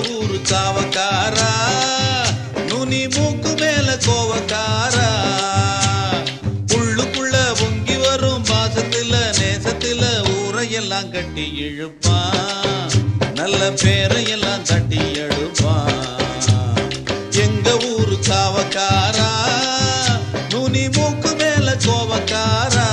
ஊரு காவக்காரா நுனி மூக்கு மேல கோவக்காரா உள்ளுக்குள்ள பொங்கி வரும் பாசத்துல நேசத்துல ஊரையெல்லாம் கட்டி இழுப்பான் நல்ல பேரையெல்லாம் தட்டி எடுப்பான் எங்க ஊரு காவக்காரா நுனி மூக்கு மேல கோவக்காரா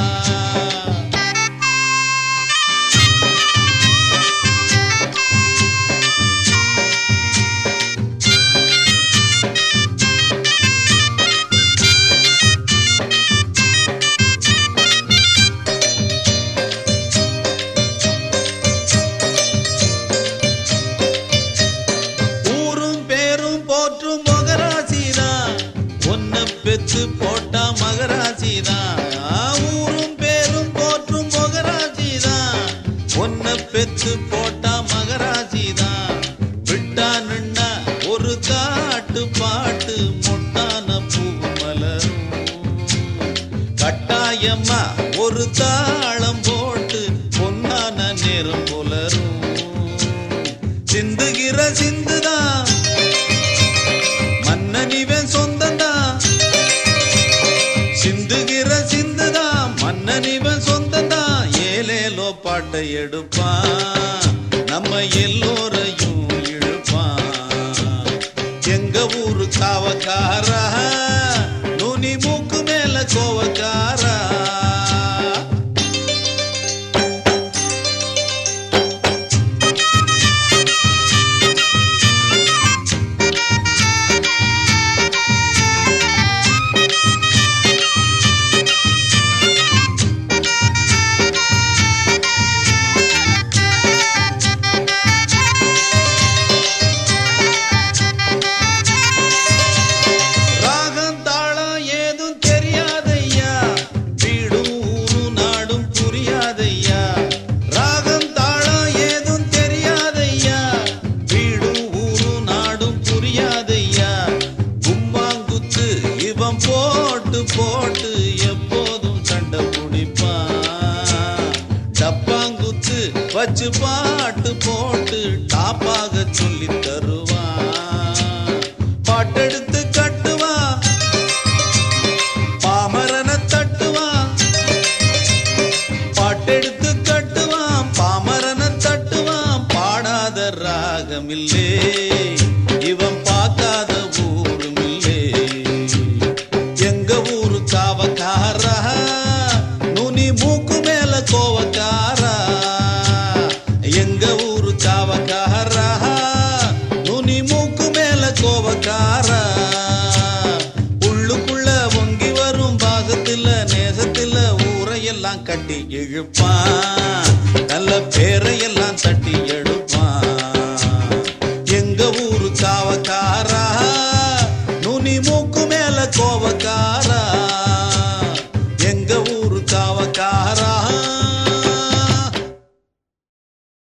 ஊரும் பேரும் போற்றும் மகராசிதான் ஒன்ன பெத்து போட்டா மகராசிதான் ஊரும் பேரும் போற்றும் மகராசிதான் ஒன்ன பெத்து போட்டா மகராசிதான் விட்டா நின்னா ஒரு காட்டு பாட்டு மொட்டான பூ மலரும் கட்டாயமா ஒரு தாளம் போட்டு பொன்னான நேரம் புலரும் சிந்துகிற சிந்துதான் மன்னனிவன் சொந்தந்தான் சிந்துகிற சிந்துதான் மன்னனிவன் சொந்தந்தான் ஏலேலோ பாட்டை எடுப்பான் நம்ம எல்லோரையும் இழுப்பான் எங்க ஊரு காவக்காரா நுனி மூக்கு மேல கோவக்காரா ராகம் தாளம் ஏதும் தெரியாதையா வீடும் ஊரும் நாடும் புரியாதையா ராகம் தாளம் ஏதும் தெரியாதையா வீடும் ஊரும் நாடும் புரியாதையா கும்மாங்குத்து இவன் போட்டு போட்டு எப்போதும் சண்டை பிடிப்பான் டப்பாங்குத்து வச்சு பாட்டு போட்டு டாப்பாக சொல்லி தருவான் பாட்டெடுத்து கட்டுவான் பாமரனை தட்டுவான் பாட்டெடுத்து கட்டுவான் பாமரனை தட்டுவான் பாடாத ராகமில்லே இவன் பார்க்காத ஊருமில்லே எங்க ஊரு காவக்காரா நுனி மூக்கு மேல கோவக்காரா எங்க ஊரு காவக்காரா நுனி மூக்கு மேல கோவக்காரா உள்ளுக்குள்ள பொங்கி வரும் பாசத்துல நேசத்துல ஊரையெல்லாம் கட்டி இழுப்பான்